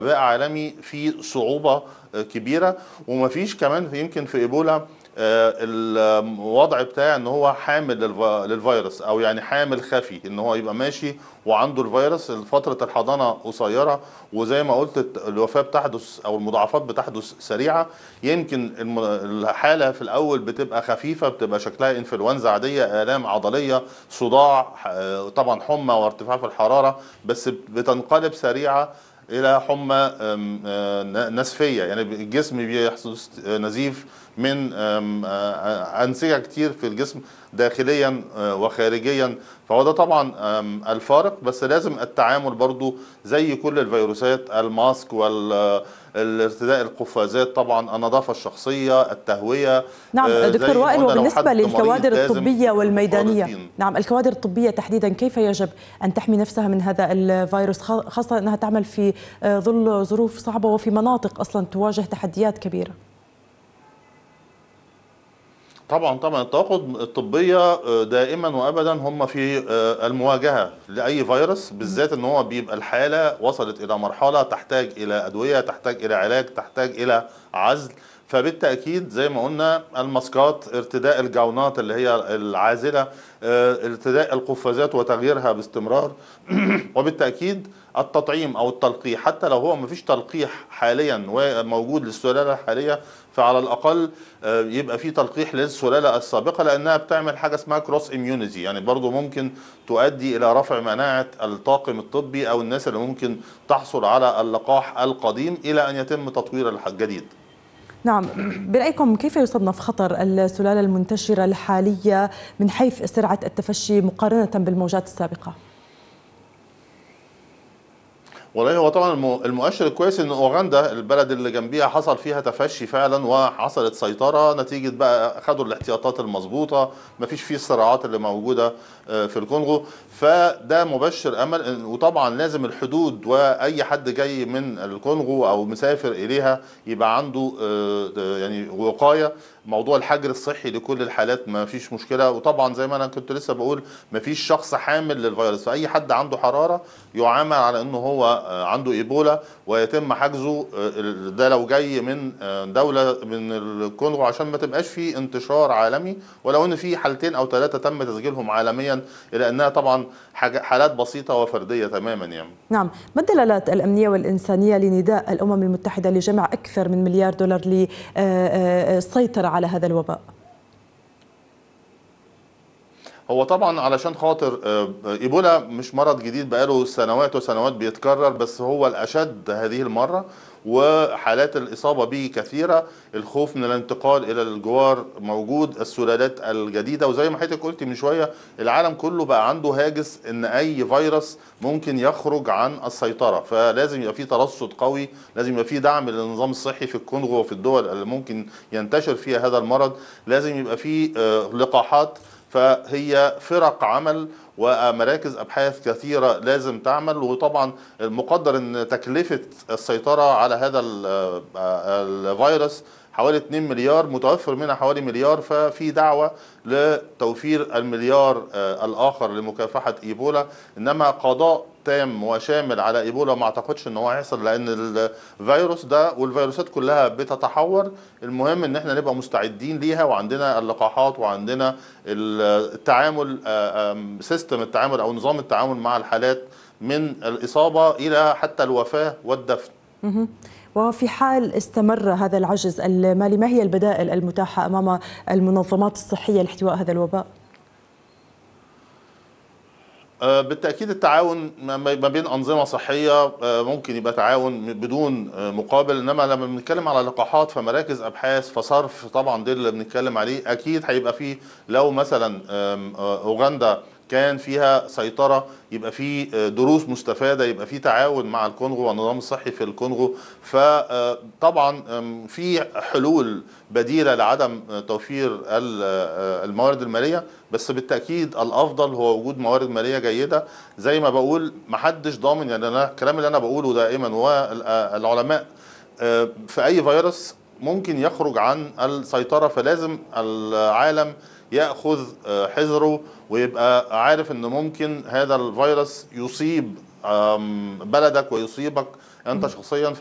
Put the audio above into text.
وباء عالمي في صعوبه كبيره ومفيش كمان يمكن في ايبولا الوضع بتاع ان هو حامل للفيروس او يعني حامل خفي ان هو يبقى ماشي وعنده الفيروس فتره الحضانه قصيره وزي ما قلت الوفاه بتحدث او المضاعفات بتحدث سريعه يمكن الحاله في الاول بتبقى خفيفه بتبقى شكلها انفلونزا عاديه الام عضليه صداع طبعا حمى وارتفاع في الحراره بس بتنقلب سريعه الى حمى نسفيه يعني الجسم بيحدث نزيف من انسجه كتير في الجسم داخليا وخارجيا فهو ده طبعا الفارق بس لازم التعامل برضو زي كل الفيروسات الماسك والارتداء القفازات طبعا النظافه الشخصيه التهويه نعم دكتور وائل وبالنسبه للكوادر الطبيه والميدانيه نعم الكوادر الطبيه تحديدا كيف يجب ان تحمي نفسها من هذا الفيروس خاصه انها تعمل في ظل ظروف صعبه وفي مناطق اصلا تواجه تحديات كبيره طبعا طبعا التوقد الطبيه دائما وابدا هم في المواجهه لاي فيروس بالذات ان هو بيبقى الحاله وصلت الى مرحله تحتاج الى ادويه تحتاج الى علاج تحتاج الى عزل فبالتاكيد زي ما قلنا الماسكات ارتداء الجونات اللي هي العازله ارتداء القفازات وتغييرها باستمرار وبالتاكيد التطعيم او التلقيح حتى لو هو مفيش تلقيح حاليا وموجود للسلاله الحاليه فعلى الاقل يبقى في تلقيح للسلاله السابقه لانها بتعمل حاجه اسمها كروس اميونيتي يعني برضو ممكن تؤدي الى رفع مناعه الطاقم الطبي او الناس اللي ممكن تحصل على اللقاح القديم الى ان يتم تطوير الجديد نعم برأيكم كيف يصنف خطر السلالة المنتشرة الحالية من حيث سرعة التفشي مقارنة بالموجات السابقة؟ والله هو طبعا المؤشر الكويس ان اوغندا البلد اللي جنبيها حصل فيها تفشي فعلا وحصلت سيطره نتيجه بقى خدوا الاحتياطات المظبوطه ما فيش فيه الصراعات اللي موجوده في الكونغو فده مبشر امل وطبعا لازم الحدود واي حد جاي من الكونغو او مسافر اليها يبقى عنده يعني وقايه موضوع الحجر الصحي لكل الحالات ما فيش مشكله وطبعا زي ما انا كنت لسه بقول ما فيش شخص حامل للفيروس فاي حد عنده حراره يعامل على انه هو عنده ايبولا ويتم حجزه ده لو جاي من دوله من الكونغو عشان ما تبقاش في انتشار عالمي ولو ان في حالتين او ثلاثه تم تسجيلهم عالميا الا انها طبعا حالات بسيطه وفرديه تماما يعني. نعم، ما الدلالات الامنيه والانسانيه لنداء الامم المتحده لجمع اكثر من مليار دولار للسيطره على هذا الوباء؟ هو طبعا علشان خاطر ايبولا مش مرض جديد بقاله سنوات وسنوات بيتكرر بس هو الاشد هذه المره وحالات الاصابه به كثيره الخوف من الانتقال الى الجوار موجود السلالات الجديده وزي ما حضرتك قلتي من شويه العالم كله بقى عنده هاجس ان اي فيروس ممكن يخرج عن السيطره فلازم يبقى في ترصد قوي لازم يبقى في دعم للنظام الصحي في الكونغو وفي الدول اللي ممكن ينتشر فيها هذا المرض لازم يبقى في لقاحات فهي فرق عمل ومراكز ابحاث كثيره لازم تعمل وطبعا المقدر ان تكلفه السيطره على هذا الفيروس حوالي 2 مليار متوفر منها حوالي مليار ففي دعوه لتوفير المليار الاخر لمكافحه ايبولا انما قضاء تام وشامل على ايبولا ما اعتقدش ان هو هيحصل لان الفيروس ده والفيروسات كلها بتتحور المهم ان احنا نبقى مستعدين ليها وعندنا اللقاحات وعندنا التعامل سيستم التعامل او نظام التعامل مع الحالات من الاصابه الى حتى الوفاه والدفن وفي حال استمر هذا العجز المالي ما هي البدائل المتاحه امام المنظمات الصحيه لاحتواء هذا الوباء؟ بالتاكيد التعاون ما بين انظمه صحيه ممكن يبقى تعاون بدون مقابل انما لما بنتكلم على لقاحات فمراكز ابحاث فصرف طبعا ده اللي بنتكلم عليه اكيد هيبقى فيه لو مثلا اوغندا كان فيها سيطره يبقى في دروس مستفاده يبقى في تعاون مع الكونغو والنظام الصحي في الكونغو فطبعا في حلول بديله لعدم توفير الموارد الماليه بس بالتاكيد الافضل هو وجود موارد ماليه جيده زي ما بقول محدش ضامن يعني انا الكلام اللي انا بقوله دائما والعلماء في اي فيروس ممكن يخرج عن السيطره فلازم العالم ياخذ حذره ويبقى عارف ان ممكن هذا الفيروس يصيب بلدك ويصيبك انت شخصيا